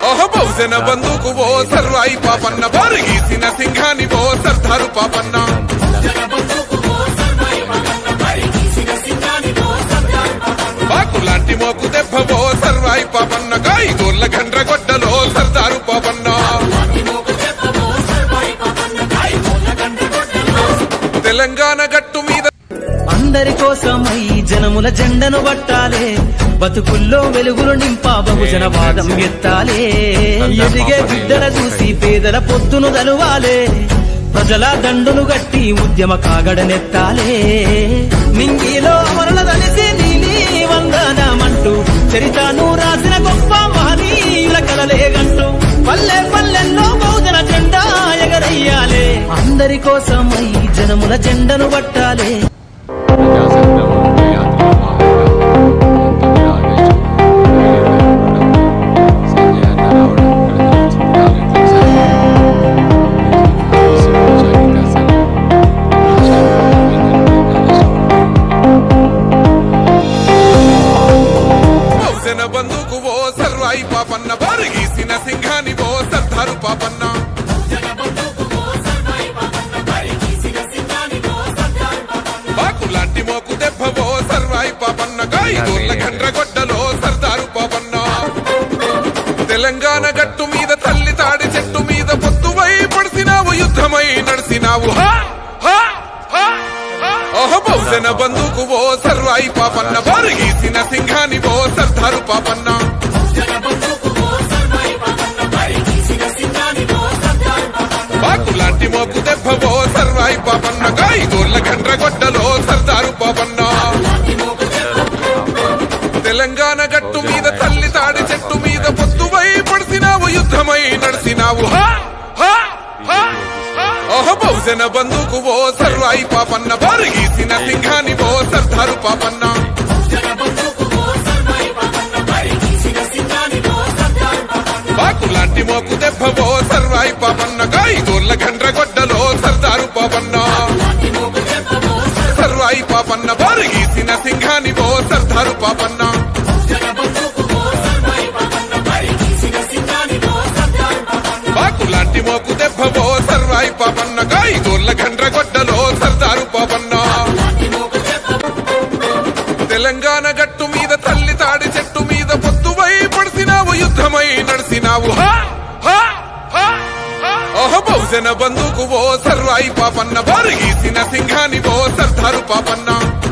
ఓహ బహుజన బంధుకు ఓ సర్వాయి పాపన్న బారిగీసిన సింహాని ఓ సర్దారు పాపన్న బాకు లాంటి మోకు దెబ్బ ఓ సర్వాయి పాపన్న కాయిగోళ్ళ గండ్ర గొడ్డలో సర్దారు పాపన్న తెలంగాణ గట్టు మీద అందరి కోసమై జనముల జెండను పట్టాలే బతుకుల్లో వెలుగులు నింపా బహుజన వాదం ఎత్తాలే ఎదిగే బిడ్డల చూసి పేదల పొత్తును దలువాలే ప్రజల దండును గట్టి ఉద్యమ కాగడనెత్తాలే నింగిలో అమరుల తలిసి నీలి వందనమంటూ చరితను రాసిన గొప్ప మహనీయుల కలలేగంటూ పల్లె పల్లెల్లో బహుజన జెండా ఎగరయ్యాలే అందరి కోసమై జనముల జెండను పట్టాలే ప్రజాసంఘం యాత్ర మహాగా సంజయ్ అన్న రావడం బహుజన బంధుకు ఓ సర్వాయి పాపన్న బారిగీసిన సింహాని ఓ సర్దారు పాపన్న బాకు లాంటి మోకు దెబ్బ ఓ సర్వాయి పాపన్న కాయిగోళ్ళ గండ్ర గొడ్డలో సర్దారు పాపన్న తెలంగాణ గట్టు మీద తల్లి తాడి చెట్టు మీద పొత్తువై పడిసినావు యుద్ధమై నడిసినావు హా! హా! హా! హా! ఓహ బహుజన బంధుకు ఓ సర్వాయి పాపన్న బారిగీసిన సింహాని ఓ సర్దారు పాపన్న బాకు లాంటి మోకు దెబ్బ ఓ సర్వాయి పాపన్న కాయిగోళ్ళ గండ్ర గొడ్డలో సర్దారు పాపన్న తెలంగాణ గట్టు మీద తల్లి తాడి చెట్టు మీద పొత్తువై పడిసినావు యుద్ధమై నడిసినావు హా! హా! హా! హా! ఓహ బహుజన బంధుకు ఓ సర్వాయి పాపన్న బారిగీసిన సింహాని ఓ సర్దారు పాపన్న బాకు లాంటి మోకు దెబ్బ ఓ సర్వాయి పాపన్న కాయిగోళ్ళ గండ్ర గొడ్డలో సర్దారు పాపన్న సర్వాయి పాపన్న బారిగీసిన సింహాని ఓ సర్దారు పాపన్న బాకు లాంటి మోకు దెబ్బ ఓ సర్వాయి పాపన్న కాయిగోళ్ళ గండ్ర గొడ్డలో సర్దారు పాపన్న తెలంగాణ గట్టు మీద తల్లి తాడి చెట్టు మీద పొత్తువై పడిసినావు యుద్ధమై నడిసినావు హా! హా! హా! హా! ఓహ బహుజన బంధుకు ఓ సర్వాయి పాపన్న బారిగీసిన సింహాని ఓ సర్దారు పాపన్న